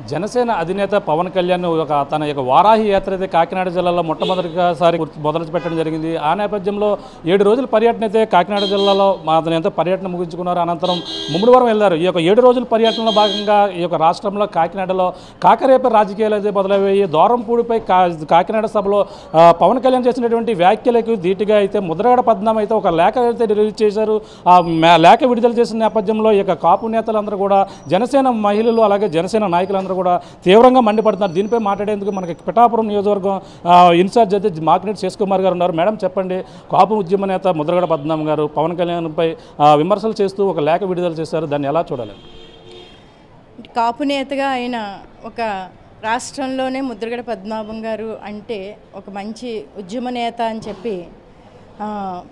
జనసేన అధినేత పవన్ కళ్యాణ్ ఒక తన యొక్క వారాహి యాత్ర అయితే కాకినాడ జిల్లాలో మొట్టమొదటిసారి మొదలు పెట్టడం జరిగింది ఆ నేపథ్యంలో ఏడు రోజుల పర్యటన అయితే కాకినాడ జిల్లాలో మా అతను ఎంతో పర్యటన ముగించుకున్నారు అనంతరం ముమ్మడివరం వెళ్ళారు ఈ యొక్క ఏడు రోజుల పర్యటనలో భాగంగా ఈ యొక్క రాష్ట్రంలో కాకినాడలో కాకరేప రాజకీయాలు అయితే మొదలయ్యాయి దూరంపూడిపై కా కాకినాడ సభలో ఆ, పవన్ కళ్యాణ్ చేసినటువంటి వ్యాఖ్యలకు ధీటుగా అయితే ముద్రగడ పద్మం అయితే ఒక లేఖ అయితే రిలీజ్ చేశారు ఆ మే- లేఖ విడుదల చేసిన నేపథ్యంలో ఈ యొక్క కాపు నేతలందరూ కూడా జనసేన మహిళలు అలాగే జనసేన నాయకులందరూ కూడా తీవ్రంగా మండిపడుతున్నారు దీనిపై మాట్లాడేందుకు మనకి పిఠాపురం నియోజకవర్గం ఆ, ఇన్ఛార్జ్ అయితే మాకినేటి శేషకుమార్ గారు ఉన్నారు మేడం చెప్పండి కాపు ఉద్యమ నేత ముద్రగడ పద్మనాభం గారు పవన్ కళ్యాణ్పై ఆ, విమర్శలు చేస్తూ ఒక లేఖ విడుదల చేశారు దాన్ని ఎలా చూడాలి కాపు నేతగా ఆయన ఒక రాష్ట్రంలోనే ముద్రగడ పద్మనాభం గారు అంటే ఒక మంచి ఉద్యమ నేత అని చెప్పి ఆ,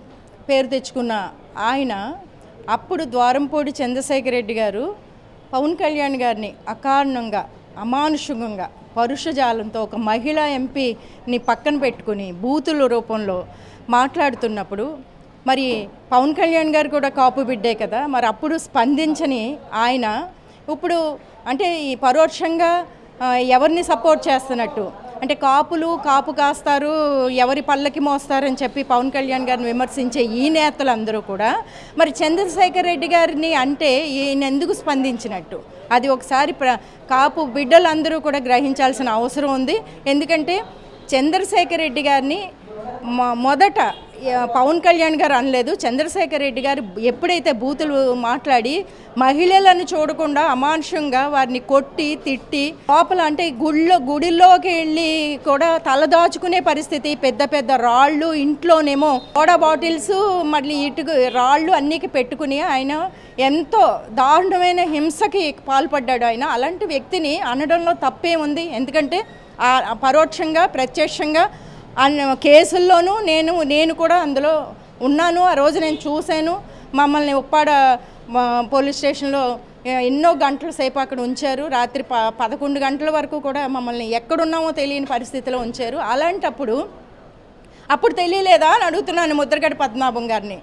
పేరు తెచ్చుకున్న ఆయన అప్పుడు ద్వారంపూడి చంద్రశేఖర్ రెడ్డి గారు పవన్ కళ్యాణ్ గారిని అకారణంగా అమానుషంగా పరుషజాలంతో ఒక మహిళా ఎంపీని పక్కన పెట్టుకుని బూతుల రూపంలో మాట్లాడుతున్నప్పుడు మరి పవన్ కళ్యాణ్ గారు కూడా కాపు బిడ్డే కదా మరి అప్పుడు స్పందించని ఆయన ఇప్పుడు అంటే ఈ పరోక్షంగా ఆ, ఎవరిని సపోర్ట్ చేస్తున్నట్టు అంటే కాపులు కాపు కాస్తారు ఎవరి పల్లకి మోస్తారని చెప్పి పవన్ కళ్యాణ్ గారిని విమర్శించే ఈ నేతలందరూ కూడా మరి చంద్రశేఖర్ రెడ్డి గారిని అంటే ఈయన ఎందుకు స్పందించినట్టు అది ఒకసారి ప్ర కాపు బిడ్డలందరూ కూడా గ్రహించాల్సిన అవసరం ఉంది ఎందుకంటే చంద్రశేఖర్ రెడ్డి గారిని మొ- మొదట ఆ, పవన్ కళ్యాణ్ గారు అనలేదు చంద్రశేఖర్ రెడ్డి గారు ఎప్పుడైతే బూతులు మాట్లాడి మహిళలను చూడకుండా అమానుషంగా వారిని కొట్టి తిట్టి లోపల అంటే గుళ్ళో గుడిలోకి వెళ్ళి కూడా తలదాచుకునే పరిస్థితి పెద్ద పెద్ద రాళ్ళు ఇంట్లోనేమో సోడా బాటిల్స్ మళ్ళీ ఇటుకు రాళ్ళు అన్నికి పెట్టుకుని ఆయన ఎంతో దారుణమైన హింసకి పాల్పడ్డాడు ఆయన అలాంటి వ్యక్తిని అనడంలో తప్పే ఉంది ఎందుకంటే ఆ ఆ పరోక్షంగా ప్రత్యక్షంగా అన్న కేసుల్లోనూ నేను నేను కూడా అందులో ఉన్నాను ఆ రోజు నేను చూశాను మమ్మల్ని ఉప్పాడ మా పోలీస్ స్టేషన్లో ఎ- ఎన్నో గంటల సేపు అక్కడ ఉంచారు రాత్రి ప పదకొండు గంటల వరకు కూడా మమ్మల్ని ఎక్కడున్నామో తెలియని పరిస్థితిలో ఉంచారు అలాంటప్పుడు అప్పుడు తెలియలేదా అని అడుగుతున్నాను ముద్రగడ పద్మనాభం గారిని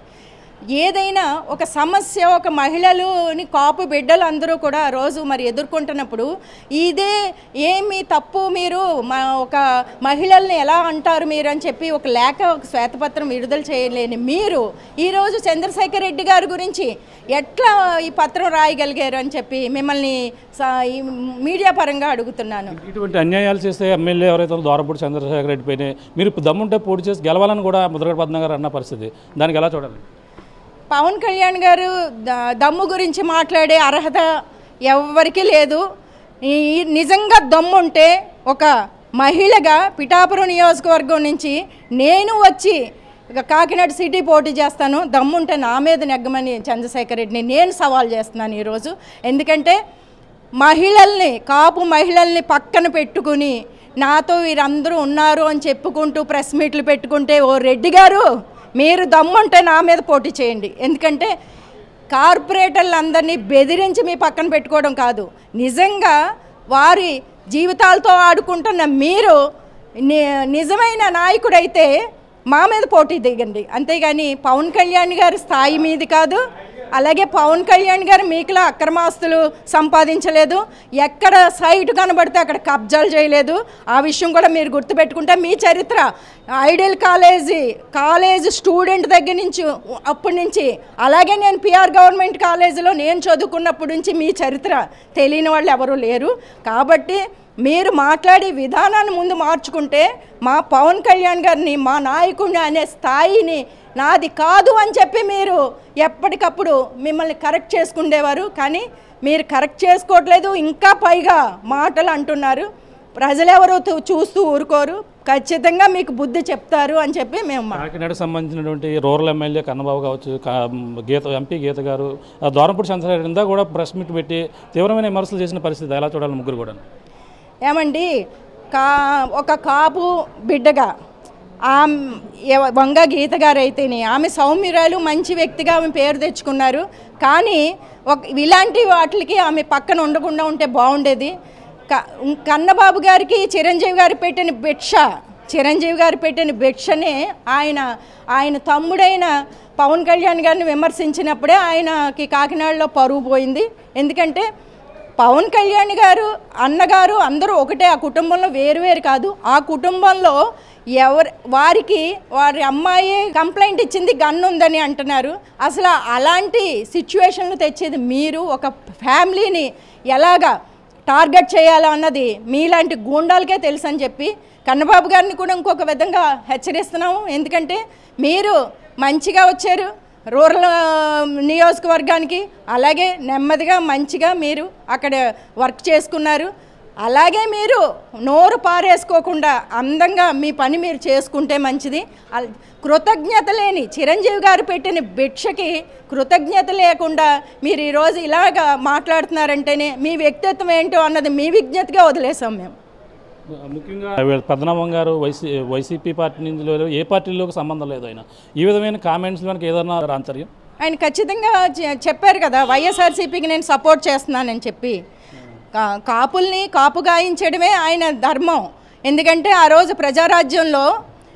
ఏదైనా ఒక సమస్య ఒక మహిళలుని కాపు బిడ్డలు అందరూ కూడా ఆ రోజు మరి ఎదుర్కొంటున్నప్పుడు ఇదే ఏమి తప్పు మీరు మా ఒక మహిళల్ని ఎలా అంటారు మీరు అని చెప్పి ఒక లేఖ ఒక శ్వేతపత్రం విడుదల చేయలేని మీరు ఈరోజు చంద్రశేఖర్ రెడ్డి గారి గురించి ఎట్లా ఈ పత్రం రాయగలిగారు అని చెప్పి మిమ్మల్ని స- ఈ మీడియా పరంగా అడుగుతున్నాను ఇటువంటి అన్యాయాలు చేస్తే ఎమ్మెల్యే ఎవరైతే దూరపూడి చంద్రశేఖర్ రెడ్డి పైన మీరు దమ్ముంటే పోటీ చేసి గెలవాలని కూడా ముద్రగడ పద్మనాభం గారు అన్న పరిస్థితి దానికి ఎలా చూడాలి పవన్ కళ్యాణ్ గారు ద- దమ్ము గురించి మాట్లాడే అర్హత ఎవరికీ లేదు ఈ నిజంగా దమ్ముంటే ఒక మహిళగా పిఠాపురం నియోజకవర్గం నుంచి నేను వచ్చి ఇక కాకినాడ సిటీ పోటీ చేస్తాను దమ్ముంటే నా మీద నెగ్గమని చంద్రశేఖర్ రెడ్డిని నేను సవాల్ చేస్తున్నాను ఈరోజు ఎందుకంటే మహిళల్ని కాపు మహిళల్ని పక్కన పెట్టుకుని నాతో వీరందరూ ఉన్నారు అని చెప్పుకుంటూ ప్రెస్ మీట్లు పెట్టుకుంటే ఓ రెడ్డి గారు మీరు దమ్ముంటే నా మీద పోటీ చేయండి ఎందుకంటే కార్పొరేటర్లందరినీ బెదిరించి మీ పక్కన పెట్టుకోవడం కాదు నిజంగా వారి జీవితాలతో ఆడుకుంటున్న మీరు ని- నిజమైన నాయకుడైతే మా మీద పోటీ దిగండి అంతేగాని పవన్ కళ్యాణ్ గారి స్థాయి మీది కాదు అలాగే పవన్ కళ్యాణ్ గారు మీకులా అక్రమాస్తులు సంపాదించలేదు ఎక్కడ సైట్ కనబడితే అక్కడ కబ్జాలు చేయలేదు ఆ విషయం కూడా మీరు గుర్తుపెట్టుకుంటే మీ చరిత్ర ఐడియల్ కాలేజీ కాలేజ్ స్టూడెంట్ దగ్గర నుంచి అప్పటి నుంచి అలాగే నేను పిఆర్ గవర్నమెంట్ కాలేజీలో నేను చదువుకున్నప్పటి నుంచి మీ చరిత్ర తెలియని వాళ్ళు ఎవరు లేరు కాబట్టి మీరు మాట్లాడే విధానాన్ని ముందు మార్చుకుంటే మా పవన్ కళ్యాణ్ గారిని మా నాయకుడిని అనే స్థాయిని నాది కాదు అని చెప్పి మీరు ఎప్పటికప్పుడు మిమ్మల్ని కరెక్ట్ చేసుకుండేవారు కానీ మీరు కరెక్ట్ చేసుకోవట్లేదు ఇంకా పైగా మాటలు అంటున్నారు ప్రజలెవరు తూ- చూస్తూ ఊరుకోరు ఖచ్చితంగా మీకు బుద్ధి చెప్తారు అని చెప్పి మేము మా- కాకినాడకు సంబంధించినటువంటి రూరల్ ఎమ్మెల్యే కన్నబాబు కావచ్చు కా- గీత ఎంపీ గీత గారు ఆ దూరంపూడి చంద్రశేఖర్ ఇందా కూడా ప్రెస్ మీట్ పెట్టి తీవ్రమైన విమర్శలు చేసిన పరిస్థితి ఎలా చూడాలి ముగ్గురు కూడా ఏమండి కా ఒక కాపు బిడ్డగా ఆమె ఎవ- వంగ గీత గారు అయితేనే ఆమె సౌమ్యురాలు మంచి వ్యక్తిగా ఆమె పేరు తెచ్చుకున్నారు కానీ ఒక ఇలాంటి వాటికి ఆమె పక్కన ఉండకుండా ఉంటే బాగుండేది క- కన్నబాబు గారికి చిరంజీవి గారు పెట్టిన భిక్ష చిరంజీవి గారు పెట్టిన భిక్షనే ఆయన ఆయన తమ్ముడైన పవన్ కళ్యాణ్ గారిని విమర్శించినప్పుడే ఆయనకి కాకినాడలో పరువు పోయింది ఎందుకంటే పవన్ కళ్యాణ్ గారు అన్నగారు అందరూ ఒకటే ఆ కుటుంబంలో వేరు వేరు కాదు ఆ కుటుంబంలో ఎవరు వారికి వారి అమ్మాయి కంప్లైంట్ ఇచ్చింది గన్ ఉందని అంటున్నారు అసలు అలాంటి సిచ్యువేషన్లు తెచ్చేది మీరు ఒక ఫ్యామిలీని ఎలాగా టార్గెట్ చేయాలా అన్నది మీలాంటి గూండాలకే తెలుసు అని చెప్పి కన్నబాబు గారిని కూడా ఇంకొక విధంగా హెచ్చరిస్తున్నాము ఎందుకంటే మీరు మంచిగా వచ్చారు రూరల్ ఆ, నియోజకవర్గానికి అలాగే నెమ్మదిగా మంచిగా మీరు అక్కడ వర్క్ చేసుకున్నారు అలాగే మీరు నోరు పారేసుకోకుండా అందంగా మీ పని మీరు చేసుకుంటే మంచిది అల్- కృతజ్ఞత లేని చిరంజీవి గారు పెట్టిన భిక్షకి కృతజ్ఞత లేకుండా మీరు ఈరోజు ఇలాగా మాట్లాడుతున్నారంటేనే మీ వ్యక్తిత్వం ఏంటో అన్నది మీ విజ్ఞతగా వదిలేసాం మేము ముఖ్యంగా వీళ్ళ పద్మనాభం గారు వైసీ వైసీపీ పార్టీ నుంచి ఏ పార్టీలోకి సంబంధం లేదు ఆయన ఈ విధమైన కామెంట్స్ వెనక ఏదన్నా ఆంతర్యం ఆయన ఖచ్చితంగా చె- చెప్పారు కదా వైఎస్ఆర్సీపీకి నేను సపోర్ట్ చేస్తున్నానని చెప్పి కా- కాపుల్ని కాపు గాయించడమే ఆయన ధర్మం ఎందుకంటే ఆ రోజు ప్రజారాజ్యంలో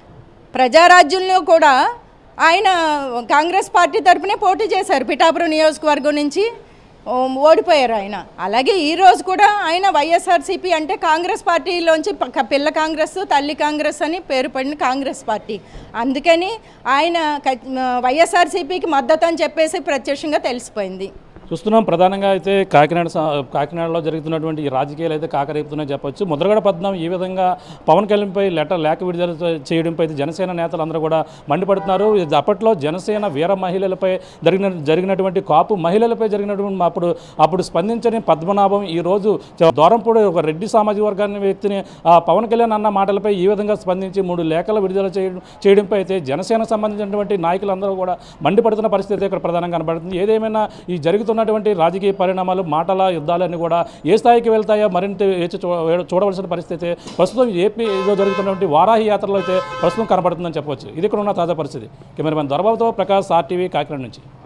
ప్రజారాజ్యంలో కూడా ఆయన కాంగ్రెస్ పార్టీ తరపునే పోటీ చేశారు పిఠాపురం నియోజకవర్గం నుంచి ఓ, ఓడిపోయారు ఆయన అలాగే ఈ రోజు కూడా ఆయన వైఎస్ఆర్సీపీ అంటే కాంగ్రెస్ పార్టీలోంచి పక్క- పిల్ల కాంగ్రెస్ తల్లి కాంగ్రెస్ అని పేరు పడిన కాంగ్రెస్ పార్టీ అందుకని ఆయన క- వైఎస్ఆర్సీపీకి మద్దతు అని చెప్పేసి ప్రత్యక్షంగా తెలిసిపోయింది చూస్తున్నాం ప్రధానంగా అయితే కాకినాడ స- కాకినాడలో జరుగుతున్నటువంటి ఈ రాజకీయాలు అయితే కాకరేపుతున్నాయి చెప్పొచ్చు ముద్రగడ పద్మం ఈ విధంగా పవన్ కళ్యాణ్పై లెటర్ లేఖ విడుదల చే- చేయడంపై అయితే జనసేన నేతలు అందరూ కూడా మండిపడుతున్నారు ఇది అప్పట్లో జనసేన వీర మహిళలపై జరిగిన జరిగినటువంటి కాపు మహిళలపై జరిగినటువంటి అప్పుడు అప్పుడు స్పందించని పద్మనాభం ఈ రోజు చ- దూరంపూడి ఒక రెడ్డి సామాజిక వర్గాన్ని వ్యక్తిని ఆ పవన్ కళ్యాణ్ అన్న మాటలపై ఈ విధంగా స్పందించి మూడు లేఖలు విడుదల చేయడం చేయడంపై అయితే జనసేనకు సంబంధించినటువంటి నాయకులందరూ కూడా మండిపడుతున్న పరిస్థితి ఇక్కడ ప్రధానంగా కనబడుతుంది ఏదేమైనా ఈ జరుగుతున్నటువంటి రాజకీయ పరిణామాలు మాటల యుద్ధాలన్నీ కూడా ఏ స్థాయికి వెళ్తాయో మరింత వేచి చూ- చూడవలసిన పరిస్థితి ప్రస్తుతం ఏపీలో జరుగుతున్నటువంటి వారాహి యాత్రలో అయితే ప్రస్తుతం కనబడుతుందని చెప్పవచ్చు ఇది ఇక్కడ ఉన్న తాజా పరిస్థితి కెమెరామెన్ దొరబాబుతో ప్రకాష్ ఆర్టీవీ కాకినాడ నుంచి